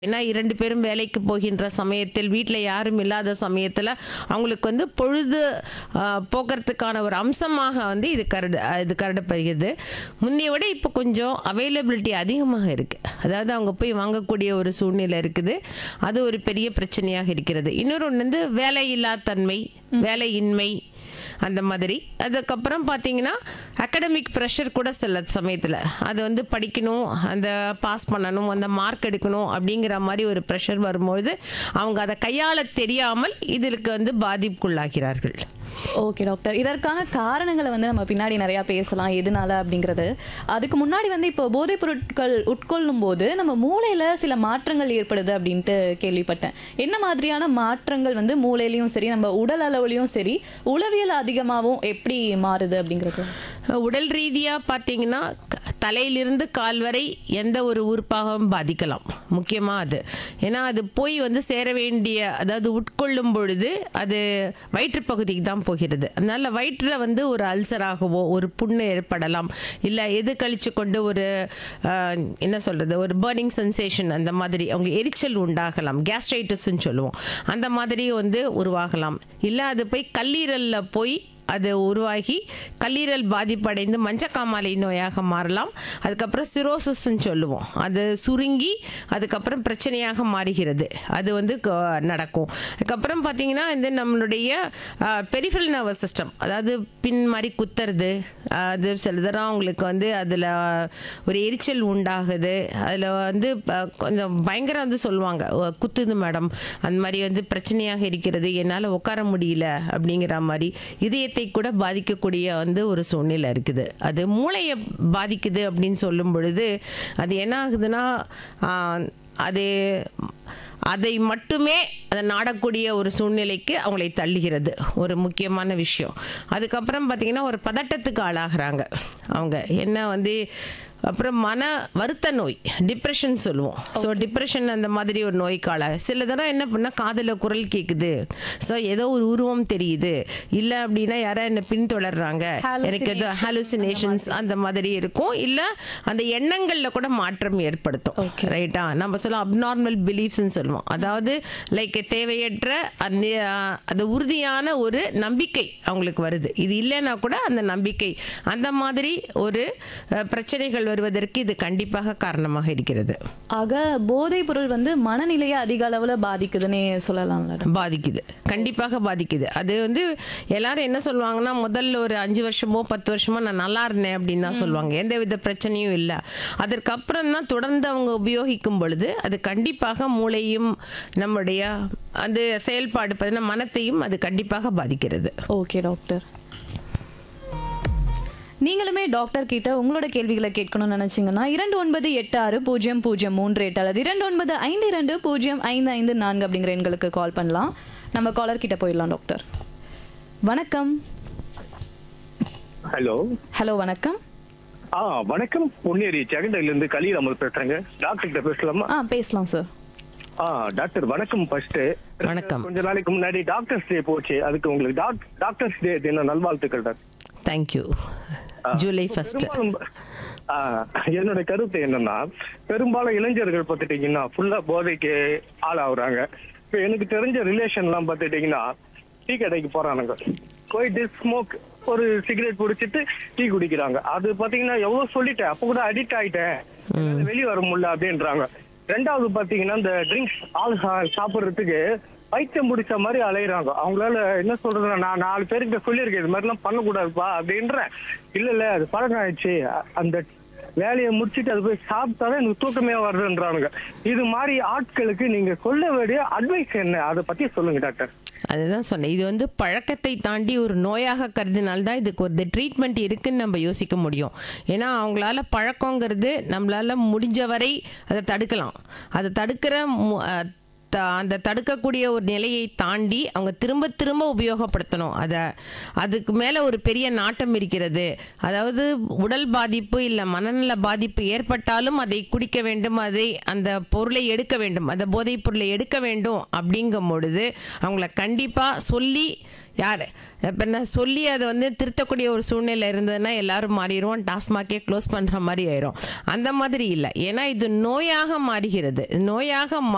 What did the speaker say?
ஏன்னா இரண்டு பேரும் வேலைக்கு போகின்ற சமயத்தில் வீட்டில் யாரும் இல்லாத சமயத்தில் அவங்களுக்கு வந்து பொழுது ஆ, போக்குறதுக்கான ஒரு அம்சமாக வந்து இது கருடு இது கருடப்படுகிறது முன்னைய விட இப்போ கொஞ்சம் அவைலபிலிட்டி அதிகமாக இருக்குது அதாவது அவங்க போய் வாங்கக்கூடிய ஒரு சூழ்நிலை இருக்குது அது ஒரு பெரிய பிரச்சனையாக இருக்கிறது இன்னொரு ஒன்று வந்து வேலையில்லா தன்மை வேலையின்மை அந்த மாதிரி அதுக்கப்புறம் பார்த்தீங்கன்னா அகடமிக் ப்ரெஷர் கூட சில சமயத்தில் அது வந்து படிக்கணும் அந்த பாஸ் பண்ணணும் அந்த மார்க் எடுக்கணும் அப்படிங்கிற மாதிரி ஒரு ப்ரெஷர் வரும்பொழுது அவங்க அதை கையாள தெரியாமல் இதற்கு வந்து பாதிப்புக்குள்ளாகிறார்கள் ஓகே டாக்டர் இதற்கான காரணங்களை வந்து நம்ம பின்னாடி நிறைய பேசலாம் எதனால அப்படிங்கிறது அதுக்கு முன்னாடி வந்து இப்போ போதைப் பொருட்கள் உட்கொள்ளும் போது நம்ம மூளையில சில மாற்றங்கள் ஏற்படுது அப்படின்ட்டு கேள்விப்பட்டேன் என்ன மாதிரியான மாற்றங்கள் வந்து மூளையிலயும் சரி நம்ம உடல் அளவுலயும் சரி உளவியல் அதிகமாகவும் எப்படி மாறுது அப்படிங்கிறது உடல் ரீதியாக பார்த்தீங்கன்னா க- தலையிலிருந்து கால் வரை எந்த ஒரு உறுப்பாகவும் பாதிக்கலாம் முக்கியமாக அது ஏன்னா அது போய் வந்து சேர வேண்டிய அதாவது உட்கொள்ளும் பொழுது அது வயிற்றுப்பகுதிக்கு தான் போகிறது அதனால வயிற்றில் வந்து ஒரு அல்சராகவோ ஒரு புண்ணு ஏற்படலாம் இல்லை எது கழிச்சு கொண்டு ஒரு ஆஹ், என்ன சொல்கிறது ஒரு பர்னிங் சென்சேஷன் அந்த மாதிரி அவங்க எரிச்சல் உண்டாகலாம் கேஸ்ட்ரைட்டிஸ்ன்னு சொல்லுவோம் அந்த மாதிரி வந்து உருவாகலாம் இல்லை அது போய் கல்லீரலில் போய் அது உருவாகி கல்லீரல் பாதிப்படைந்து மஞ்சக்காமாலை நோயாக மாறலாம் அதுக்கப்புறம் சிரோசிஸ்ன்னு சொல்லுவோம் அது சுருங்கி அதுக்கப்புறம் பிரச்சனையாக மாறுகிறது அது வந்து க- நடக்கும் அதுக்கப்புறம் பார்த்தீங்கன்னா இந்த நம்மளுடைய பெரிஃபரல் நர்வஸ் சிஸ்டம் அதாவது பின் மாதிரி குத்துறது அது சில தரம் அவங்களுக்கு வந்து அதில் ஒரு எரிச்சல் உண்டாகுது அதில் வந்து ப- கொஞ்சம் பயங்கரம் வந்து சொல்லுவாங்க "ஓ, குத்துது மேடம் அந்த மாதிரி வந்து பிரச்சனையாக இருக்கிறது என்னால் உட்கார முடியல அப்படிங்கிற மாதிரி இதயத்தை கூட பாதிக்கக்கூடிய வந்து ஒரு சூழ்நிலை இருக்குது அது மூளையை பாதிக்குது அப்படின்னு சொல்லும் பொழுது அது என்ன ஆகுதுன்னா ஆஹ், அது அதை மட்டுமே அதை நாடக்கூடிய ஒரு சூழ்நிலைக்கு அவங்களை தள்ளுகிறது ஒரு முக்கியமான விஷயம் அதுக்கப்புறம் பார்த்திங்கன்னா ஒரு பதட்டத்துக்கு ஆளாகிறாங்க அவங்க என்ன வந்து அப்புறம் மன வருத்த நோய் டிப்ரெஷன் சொல்லுவோம் ஸோ டிப்ரெஷன் அந்த மாதிரி ஒரு நோய்க்கால சில தடவை என்ன பண்ணால் காதில் குரல் கேட்குது ஸோ ஏதோ ஒரு உருவம் தெரியுது இல்லை அப்படின்னா யாரோ என்னை பின்தொடர்றாங்க எனக்கு ஏதோ ஹாலுசினேஷன்ஸ் அந்த மாதிரி இருக்கும் இல்லை அந்த எண்ணங்களில் கூட மாற்றம் ஏற்படுத்தும் ரைட்டா நம்ம சொல்ல அப்நார்மல் பிலீஃப்ஸ்னு சொல்லுவோம் அதாவது லைக் தேவையற்ற அந்த அஹ், அந்த உறுதியான ஒரு நம்பிக்கை அவங்களுக்கு வருது இது இல்லைன்னா கூட அந்த நம்பிக்கை அந்த மாதிரி ஒரு அஹ், பிரச்சனைகள் வருவதற்கு இது கண்டிப்பாக காரணமாக இருக்கிறது ஆக போதைப் பொருள் வந்து மனநிலையை அதிக அளவுல பாதிக்குதுன்னே சொல்லலாம்ல பாதிக்குது கண்டிப்பாக பாதிக்குது அது வந்து எல்லாரும் என்ன சொல்லுவாங்கன்னா முதல்ல ஒரு அஞ்சு வருஷமோ பத்து வருஷமோ நான் நல்லா இருந்தேன் அப்படின்னு தான் சொல்லுவாங்க எந்த வித பிரச்சனையும் இல்லை அதற்கப்புறம் தான் தொடர்ந்து அவங்க உபயோகிக்கும் பொழுது அது கண்டிப்பாக மூளையும் நம்முடைய அந்த செயல்பாடு பார்த்தீங்கன்னா மனத்தையும் அது கண்டிப்பாக பாதிக்கிறது ஓகே டாக்டர் நீங்களுமே டாக்டர் கிட்ட உங்களோட கேள்விகளை கேட்கணும்னு நினைச்சீங்கன்னா இரண்டு ஒன்பது எட்டு ஆறு பூஜ்ஜியம் பூஜ்ஜியம் மூன்று எட்டு அல்லது இரண்டு ஒன்பது ஐந்து இரண்டு பூஜ்ஜியம் ஐந்து ஐந்து நான்கு அப்படிங்கிற எண்களுக்கு கால் பண்ணலாம் நம்ம காலர் கிட்ட போயிடலாம் டாக்டர் வணக்கம் ஹலோ ஹலோ வணக்கம் ஆ வணக்கம் பொன்னேரி செகண்டரில இருந்து கலீல் அமர் பேசுறேங்க டாக்டர் கிட்ட பேசலாமா ஆ பேசலாம் சார் ஆ டாக்டர் வணக்கம் ஃபர்ஸ்ட் வணக்கம். கொஞ்ச நாளைக்கு முன்னாடி டாக்டர்ஸ் டே போச்சு அதுக்கு உங்களுக்கு டாக்- டாக்டர்ஸ் டே தின நல்வாழ்த்துக்கள் டாக்டர் தேங்க்யூ ஜூலை ஃபர்ஸ்ட் பெரும்பாலும் ஆ, என்னோட கருத்து என்னன்னா பெரும்பாலும் இளைஞர்கள் பார்த்துட்டீங்கன்னா ஃபுல்லா போதைக்கு ஆளாகுறாங்க இப்ப எனக்கு தெரிஞ்ச ரிலேஷன் எல்லாம் பார்த்துட்டீங்கன்னா டீ கடைக்கு போறானுங்க போயிட்டு ஸ்மோக் ஒரு சிகரெட் குடிச்சிட்டு டீ குடிக்கிறாங்க அது பாத்தீங்கன்னா எவ்வளவு சொல்லிட்டேன் அப்ப கூட அடிக்ட் ஆயிட்டேன் என்னால வெளிய வர முடியல அப்படின்றாங்க ரெண்டாவது பாத்தீங்கன்னா இந்த ட்ரிங்க்ஸ் ஆல்கஹால் சாப்பிடுறதுக்கு பைத்தியம் பிடிச்ச மாதிரி அலையுறாங்க அவங்களால என்ன சொல்றதுன்னா நான் நாலு பேருக்கு சொல்லியிருக்கேன் இது மாதிரிலாம் பண்ணக்கூடாதுப்பா அப்படின்றேன் இல்ல இல்ல அது பழக்கம் ஆயிடுச்சு அ- அந்த வேலையை முடிச்சிட்டு அது போய் சாப்பிட்டாதான் எனக்கு தூக்கமே வருதுன்றானுங்க இது மாதிரி ஆட்களுக்கு நீங்க சொல்ல வேண்டிய அட்வைஸ் என்ன அதை பத்தி சொல்லுங்க டாக்டர் அதுதான் சொன்னேன் இது வந்து பழக்கத்தை தாண்டி ஒரு நோயாக கருதினால்தான் இதுக்கு ஒரு ட்ரீட்மெண்ட் இருக்குன்னு நம்ம யோசிக்க முடியும் ஏன்னா அவங்களால பழக்கங்கிறது நம்மளால முடிஞ்ச வரை அதை தடுக்கலாம் அதை தடுக்கிற மு- அஹ் த- அந்த தடுக்கக்கூடிய ஒரு நிலையை தாண்டி அவங்க திரும்ப திரும்ப உபயோகப்படுத்தணும் அதை அதுக்கு மேலே ஒரு பெரிய நாட்டம் இருக்கிறது அதாவது உடல் பாதிப்பு இல்லை மனநல பாதிப்பு ஏற்பட்டாலும் அதை குடிக்க வேண்டும் அதை அந்த பொருளை எடுக்க வேண்டும் அந்த போதைப் பொருளை எடுக்க வேண்டும் அப்படிங்கும் பொழுது அவங்கள கண்டிப்பாக சொல்லி யார் இப்போ என்ன சொல்லி அதை வந்து திருத்தக்கூடிய ஒரு சூழ்நிலை இருந்ததுன்னா எல்லாரும் மாறிடுவோம் டாஸ்மாகே க்ளோஸ் பண்ணுற மாதிரி ஆயிரும் அந்த மாதிரி இல்லை ஏன்னா இது நோயாக மாறுகிறது நோயாக மா